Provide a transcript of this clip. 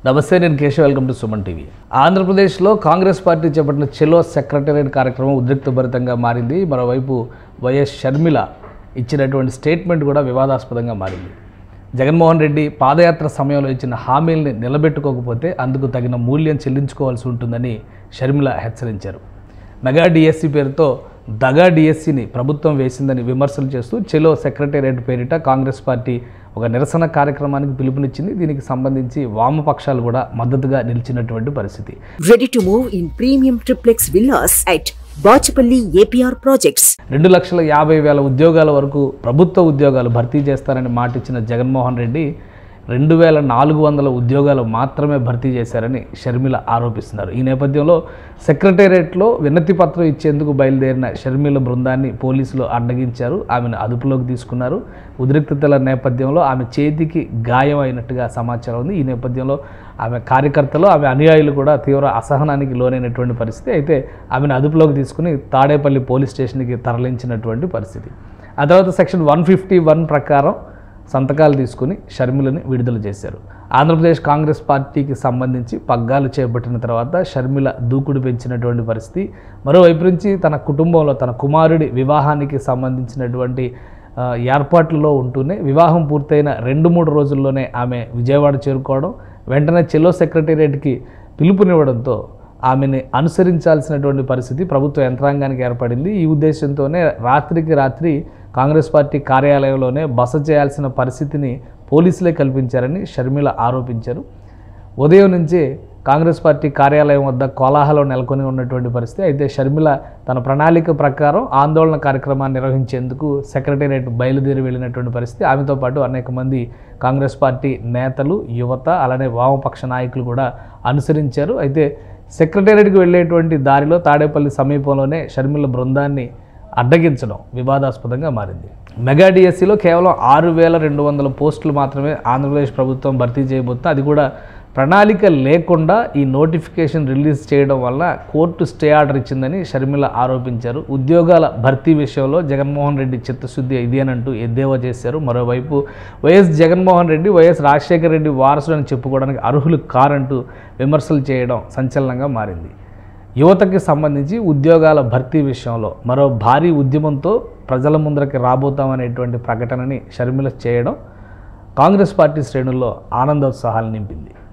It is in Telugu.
నమస్తే నేను Keshav welcome to Suman TV ఆంధ్రప్రదేశ్లో కాంగ్రెస్ పార్టీ చేపట్టిన చెలో సెక్రటేరియట్ కార్యక్రమం ఉద్రిక్తభరితంగా మారింది మరోవైపు వైఎస్ షర్మిల ఇచ్చినటువంటి స్టేట్మెంట్ కూడా వివాదాస్పదంగా మారింది జగన్మోహన్ రెడ్డి పాదయాత్ర సమయంలో ఇచ్చిన హామీల్ని నిలబెట్టుకోకపోతే అందుకు తగిన మూల్యం చెల్లించుకోవాల్సి ఉంటుందని షర్మిల హెచ్చరించారు మెగా డిఎస్సి పేరుతో దగా డిఎస్సిని ప్రభుత్వం వేసిందని విమర్శలు చేస్తూ చెలో సెక్రటేరియట్ పేరిట కాంగ్రెస్ పార్టీ ఒక నిరసన కార్యక్రమానికి పిలుపునిచ్చింది దీనికి సంబంధించి వామపక్షాలు కూడా మద్దతుగా నిలిచినటువంటి పరిస్థితి Ready to move in premium triplex villas at Bachapalli APR Projects. రెండు లక్షల యాభై వేల ఉద్యోగాల వరకు ప్రభుత్వ ఉద్యోగాలు భర్తీ చేస్తారని మాటిచ్చిన జగన్మోహన్ రెడ్డి రెండు వేల నాలుగు వందల ఉద్యోగాలు మాత్రమే భర్తీ చేశారని షర్మిల ఆరోపిస్తున్నారు ఈ నేపథ్యంలో సెక్రటేరియట్లో వినతి పత్రం ఇచ్చేందుకు బయలుదేరిన షర్మిల బృందాన్ని పోలీసులు అడ్డగించారు ఆమెను అదుపులోకి తీసుకున్నారు ఉద్రిక్తతల నేపథ్యంలో ఆమె చేతికి గాయం అయినట్టుగా సమాచారం ఉంది ఈ నేపథ్యంలో ఆమె కార్యకర్తలు ఆమె అనుయాయులు కూడా తీవ్ర అసహనానికి లోనైనటువంటి పరిస్థితి అయితే ఆమెను అదుపులోకి తీసుకుని తాడేపల్లి పోలీస్ స్టేషన్కి తరలించినటువంటి పరిస్థితి ఆ తర్వాత సెక్షన్ వన్ ఫిఫ్టీ వన్ ప్రకారం సంతకాలు తీసుకుని షర్మిలని విడుదల చేశారు ఆంధ్రప్రదేశ్ కాంగ్రెస్ పార్టీకి సంబంధించి పగ్గాలు చేపట్టిన తర్వాత షర్మిల దూకుడు పెంచినటువంటి పరిస్థితి మరోవైపు నుంచి తన కుటుంబంలో తన కుమారుడి వివాహానికి సంబంధించినటువంటి ఆ, ఏర్పాట్లలో ఉంటూనే వివాహం పూర్తయిన రెండు మూడు రోజుల్లోనే ఆమె విజయవాడ చేరుకోవడం వెంటనే చెలో సెక్రటేరియట్కి పిలుపునివ్వడంతో ఆమెని అనుసరించాల్సినటువంటి పరిస్థితి ప్రభుత్వ యంత్రాంగానికి ఏర్పడింది ఈ ఉద్దేశంతోనే రాత్రికి రాత్రి కాంగ్రెస్ పార్టీ కార్యాలయంలోనే బస చేయాల్సిన పరిస్థితిని పోలీసులే కల్పించారని షర్మిల ఆరోపించారు ఉదయం నుంచి కాంగ్రెస్ పార్టీ కార్యాలయం వద్ద కోలాహలం నెలకొని ఉన్నటువంటి పరిస్థితి అయితే షర్మిల తన ప్రణాళిక ప్రకారం ఆందోళన కార్యక్రమాన్ని నిర్వహించేందుకు సెక్రటేరియట్ బయలుదేరి వెళ్ళినటువంటి పరిస్థితి ఆమెతో పాటు అనేక మంది కాంగ్రెస్ పార్టీ నేతలు యువత అలానే వామపక్ష నాయకులు కూడా అనుసరించారు అయితే సెక్రటేరియట్కి వెళ్ళేటువంటి దారిలో తాడేపల్లి సమీపంలోనే షర్మిల బృందాన్ని అడ్డగించడం వివాదాస్పదంగా మారింది మెగా డిఎస్సిలో కేవలం ఆరు వేల రెండు వందల పోస్టులు మాత్రమే ఆంధ్రప్రదేశ్ ప్రభుత్వం భర్తీ చేయబోతుంది అది కూడా ప్రణాళిక లేకుండా ఈ నోటిఫికేషన్ రిలీజ్ చేయడం వల్ల కోర్టు స్టే ఆర్డర్ ఇచ్చిందని షర్మిల ఆరోపించారు ఉద్యోగాల భర్తీ విషయంలో జగన్మోహన్ రెడ్డి చిత్తశుద్ధి ఇదేనంటూ ఎద్దేవా చేశారు మరోవైపు వైఎస్ జగన్మోహన్ రెడ్డి వైఎస్ రాజశేఖర రెడ్డి వారసుడని చెప్పుకోవడానికి అర్హులు కారంటూ విమర్శలు చేయడం సంచలనంగా మారింది యువతకి సంబంధించి ఉద్యోగాల భర్తీ విషయంలో మరో భారీ ఉద్యమంతో ప్రజల ముందరకి రాబోతామనేటువంటి ప్రకటనని షర్మిల చేయడం కాంగ్రెస్ పార్టీ శ్రేణుల్లో ఆనందోత్సాహాలు నింపింది